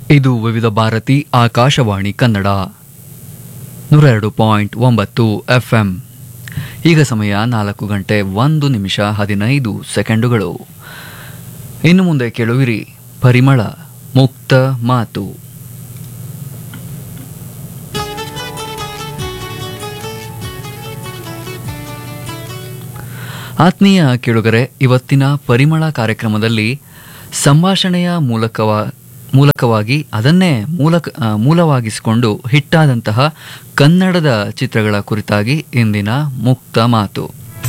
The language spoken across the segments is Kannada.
ಇದು ವಿವಿಧ ಭಾರತಿ ಆಕಾಶವಾಣಿ ಕನ್ನಡ ನೂರ ಎರಡು ಪಾಯಿಂಟ್ ಒಂಬತ್ತು ಎಫ್ ಎಂ ಈಗ ಸಮಯ ನಾಲ್ಕು ಗಂಟೆ ಒಂದು ನಿಮಿಷ ಹದಿನೈದು ಸೆಕೆಂಡುಗಳು ಇನ್ನು ಮುಂದೆ ಕೇಳುವಿರಿ ಪರಿಮಳ ಮುಕ್ತ ಮಾತು ಆತ್ಮೀಯ ಕೇಳುಗರೆ ಇವತ್ತಿನ ಪರಿಮಳ ಕಾರ್ಯಕ್ರಮದಲ್ಲಿ ಸಂಭಾಷಣೆಯ ಮೂಲಕವ ಮೂಲಕವಾಗಿ ಅದನ್ನೇ ಮೂಲಕ ಆ, ಮೂಲವಾಗಿಸಿಕೊಂಡು ಹಿಟ್ಟಾದಂತಹ ಕನ್ನಡದ ಚಿತ್ರಗಳ ಕುರಿತಾಗಿ ಇಂದಿನ ಮುಕ್ತ ಮಾತು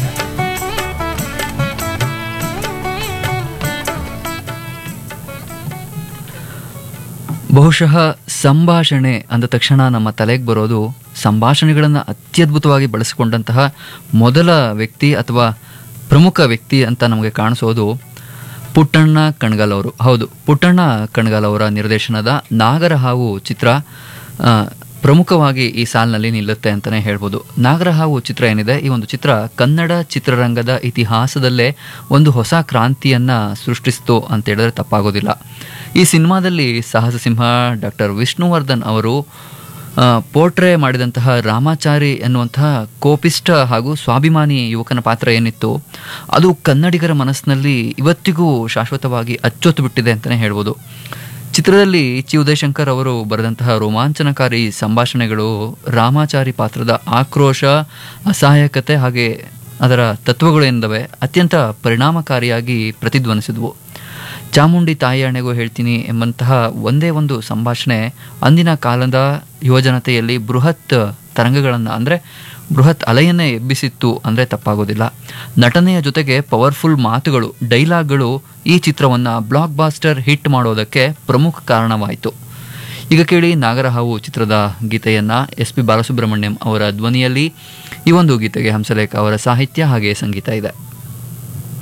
ಬಹುಶಃ ಸಂಭಾಷಣೆ ಅಂದ ತಕ್ಷಣ ನಮ್ಮ ತಲೆಗೆ ಬರೋದು ಸಂಭಾಷಣೆಗಳನ್ನು ಅತ್ಯದ್ಭುತವಾಗಿ ಬಳಸಿಕೊಂಡಂತಹ ಮೊದಲ ವ್ಯಕ್ತಿ ಅಥವಾ ಪ್ರಮುಖ ವ್ಯಕ್ತಿ ಅಂತ ನಮಗೆ ಕಾಣಿಸೋದು ಪುಟ್ಟಣ್ಣ ಕಣ್ಗಾಲ್ ಅವರು ಹೌದು ಪುಟ್ಟಣ್ಣ ಕಣ್ಗಾಲ್ ಅವರ ನಿರ್ದೇಶನದ ನಾಗರಹಾವು ಚಿತ್ರ ಆ, ಪ್ರಮುಖವಾಗಿ ಈ ಸಾಲಿನಲ್ಲಿ ನಿಲ್ಲುತ್ತೆ ಅಂತಲೇ ಹೇಳ್ಬೋದು ನಾಗರಹಾವು ಚಿತ್ರ ಏನಿದೆ ಈ ಒಂದು ಚಿತ್ರ ಕನ್ನಡ ಚಿತ್ರರಂಗದ ಇತಿಹಾಸದಲ್ಲೇ ಒಂದು ಹೊಸ ಕ್ರಾಂತಿಯನ್ನ ಸೃಷ್ಟಿಸಿತು ಅಂತ ಹೇಳಿದ್ರೆ ತಪ್ಪಾಗೋದಿಲ್ಲ ಈ ಸಿನಿಮಾದಲ್ಲಿ ಸಾಹಸ ಸಿಂಹ ಡಾಕ್ಟರ್ ವಿಷ್ಣುವರ್ಧನ್ ಅವರು ಆ, ಪೋರ್ಟ್ರೇ ಮಾಡಿದಂತಹ ರಾಮಾಚಾರಿ ಎನ್ನುವಂತಹ ಕೋಪಿಷ್ಟ ಹಾಗೂ ಸ್ವಾಭಿಮಾನಿ ಯುವಕನ ಪಾತ್ರ ಏನಿತ್ತು ಅದು ಕನ್ನಡಿಗರ ಮನಸ್ಸಿನಲ್ಲಿ ಇವತ್ತಿಗೂ ಶಾಶ್ವತವಾಗಿ ಅಚ್ಚೊತ್ತು ಬಿಟ್ಟಿದೆ ಅಂತಲೇ ಹೇಳ್ಬೋದು ಚಿತ್ರದಲ್ಲಿ ಚಿ ಉದಯಶಂಕರ್ ಅವರು ಬರೆದಂತಹ ರೋಮಾಂಚನಕಾರಿ ಸಂಭಾಷಣೆಗಳು ರಾಮಾಚಾರಿ ಪಾತ್ರದ ಆಕ್ರೋಶ ಅಸಹಾಯಕತೆ ಹಾಗೆ ಅದರ ತತ್ವಗಳು ಏನಿದಾವೆ ಅತ್ಯಂತ ಪರಿಣಾಮಕಾರಿಯಾಗಿ ಪ್ರತಿಧ್ವನಿಸಿದ್ವು ಚಾಮುಂಡಿ ತಾಯಿ ಅಣೆಗೂ ಹೇಳ್ತೀನಿ ಎಂಬಂತಹ ಒಂದೇ ಒಂದು ಸಂಭಾಷಣೆ ಅಂದಿನ ಕಾಲದ ಯುವಜನತೆಯಲ್ಲಿ ಬೃಹತ್ ತರಂಗಗಳನ್ನು ಅಂದರೆ ಬೃಹತ್ ಅಲೆಯನ್ನೇ ಎಬ್ಬಿಸಿತ್ತು ಅಂದರೆ ತಪ್ಪಾಗೋದಿಲ್ಲ ನಟನೆಯ ಜೊತೆಗೆ ಪವರ್ಫುಲ್ ಮಾತುಗಳು ಡೈಲಾಗ್ಗಳು ಈ ಚಿತ್ರವನ್ನು ಬ್ಲಾಕ್ ಬಾಸ್ಟರ್ ಹಿಟ್ ಮಾಡೋದಕ್ಕೆ ಪ್ರಮುಖ ಕಾರಣವಾಯಿತು ಈಗ ಕೇಳಿ ನಾಗರಹಾವು ಚಿತ್ರದ ಗೀತೆಯನ್ನು ಎಸ್ ಪಿ ಬಾಲಸುಬ್ರಹ್ಮಣ್ಯಂ ಅವರ ಧ್ವನಿಯಲ್ಲಿ ಈ ಒಂದು ಗೀತೆಗೆ ಹಂಸಲೇಖ ಅವರ ಸಾಹಿತ್ಯ ಹಾಗೆ ಸಂಗೀತ ಇದೆ